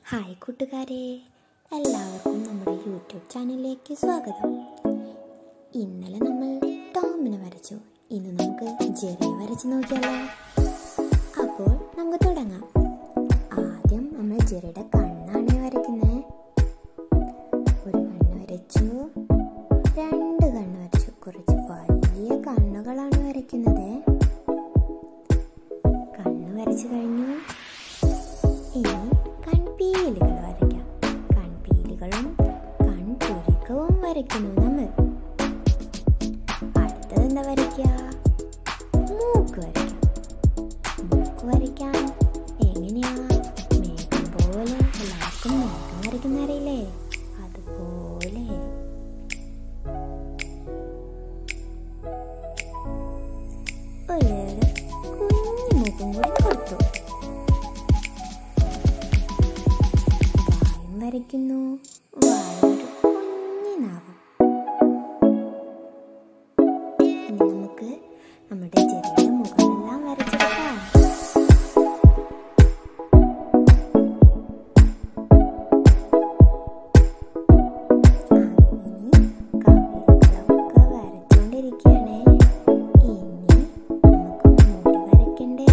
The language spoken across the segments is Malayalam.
ഹായ് കൂട്ടുകാരെ എല്ലാവർക്കും നമ്മുടെ യൂട്യൂബ് ചാനലിലേക്ക് സ്വാഗതം ഇന്നലെ നമ്മൾ ടോമിനെ വരച്ചു ഇന്ന് നമുക്ക് ജെറിയെ വരച്ച് നോക്കിയാലോ അപ്പോൾ നമുക്ക് തുടങ്ങാം ആദ്യം നമ്മൾ ജെറിയുടെ കണ്ണാണ് വരയ്ക്കുന്നത് ഒരു കണ്ണ് വരച്ചു രണ്ട് കണ്ണ് വരച്ചു കുറച്ച് വലിയ കണ്ണുകളാണ് വരയ്ക്കുന്നത് കണ്ണ് വരച്ചു കഴിഞ്ഞു ഇനി കൺപീലികൾ വരയ്ക്കാം കൺപീലികളും കൺപുരിക്കവും വരയ്ക്കുന്നു നമ്മൾ അടുത്തത് എന്താ വരയ്ക്കുക മൂക്ക് വരയ്ക്കാം മൂക്ക് വരയ്ക്കാൻ എങ്ങനെയാ മേഘം പോലെ എല്ലാവർക്കും മേഘം വരയ്ക്കുന്ന അറിയില്ലേ അതുപോലെ ഒരു കുഞ്ഞു മൂക്കും കൂടി കൊടുത്തു വായും വരയ്ക്കുന്നു വായൊരു കുഞ്ഞിനാവും ഇനി നമുക്ക് നമ്മുടെ ചെറിയ മുഖമെല്ലാം വരച്ചെടുക്കാം അങ്ങനെ കവിളുകളൊക്കെ വരച്ചുകൊണ്ടിരിക്കുകയാണേ ഇനി നമുക്ക് മുടി വരയ്ക്കണ്ടേ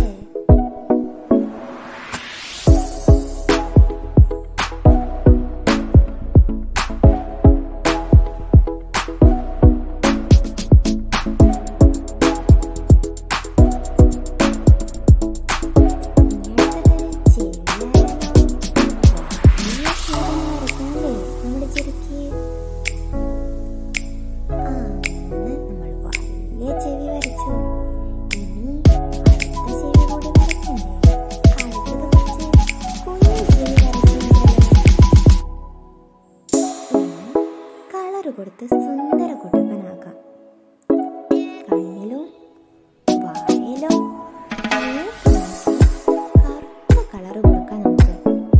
കൊടുത്ത് സുന്ദര കുട്ടപ്പനാക്കാം കണ്ണിലും വായിലും കറുത്ത കളർ കൊടുക്കാം നമുക്ക്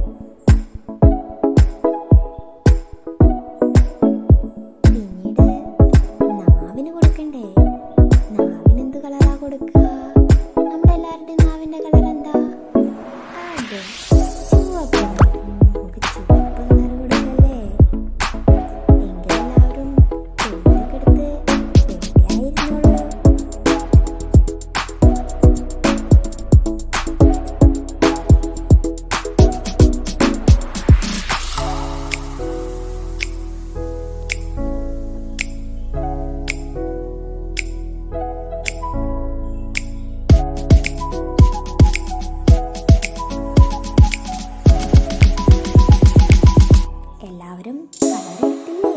പിന്നീട് നാവിന് കൊടുക്കണ്ടേ നാവിന് എന്ത് കളറാ കൊടുക്കുക നമ്മുടെ എല്ലാവരുടെയും നാവിന്റെ കളർ എന്താ അതെ ചുവപ്പ് നമുക്ക് ചുവപ്പ് കളർ കൊടുക്കല്ലേ എങ്കിൽ എല്ലാവരും പേരൊക്കെ എടുത്ത് റെഡിയായിരുന്നോളൂ എല്ലാവരും കളർ എടുത്തില്ലേ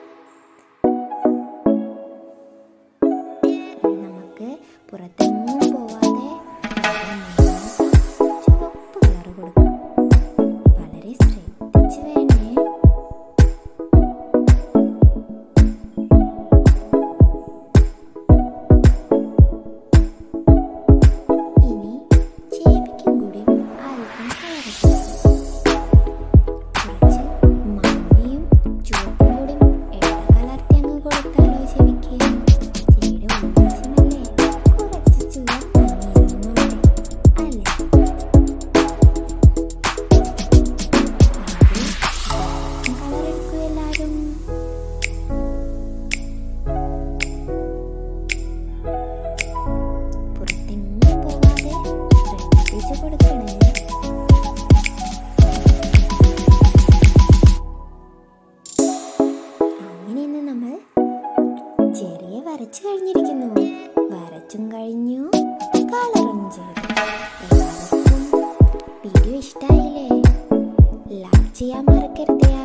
ഇനി നമുക്ക് പുറത്തെങ്ങും പോവാതെ വളരെ മാത്രം ചുവപ്പ് കളർ കൊടുക്കാം വളരെ ശ്രദ്ധിച്ച് വേണേ ഇനി ചേപ്പിക്കും കൂടി അല്പം കളർ കുറച്ച് മഞ്ഞയും ചുവപ്പും കൂടി ഇട കലർത്തി അങ്ങ് കൊടുത്താലോ ചെവിക്ക് ചെടിയുടെ ഉൾവശമല്ലേ കുറച്ച് ചുവപ്പ് ഇരുന്നോട്ടെ അല്ലേ കളർ എടുക്കൂ എല്ലാവരും പുറത്തെങ്ങും പോവാതെ ശ്രദ്ധിച്ചു കൊടുക്കണേ അങ്ങനെ ഇന്ന് നമ്മൾ ചെറിയ വരച്ചു കഴിഞ്ഞിരിക്കുന്നു വരച്ചും കഴിഞ്ഞു കളറും ചെയ്തു എല്ലാവർക്കും വീഡിയോ ഇഷ്ടമായില്ലേ ലൈക്ക് ചെയ്യാൻ മറക്കരുതേ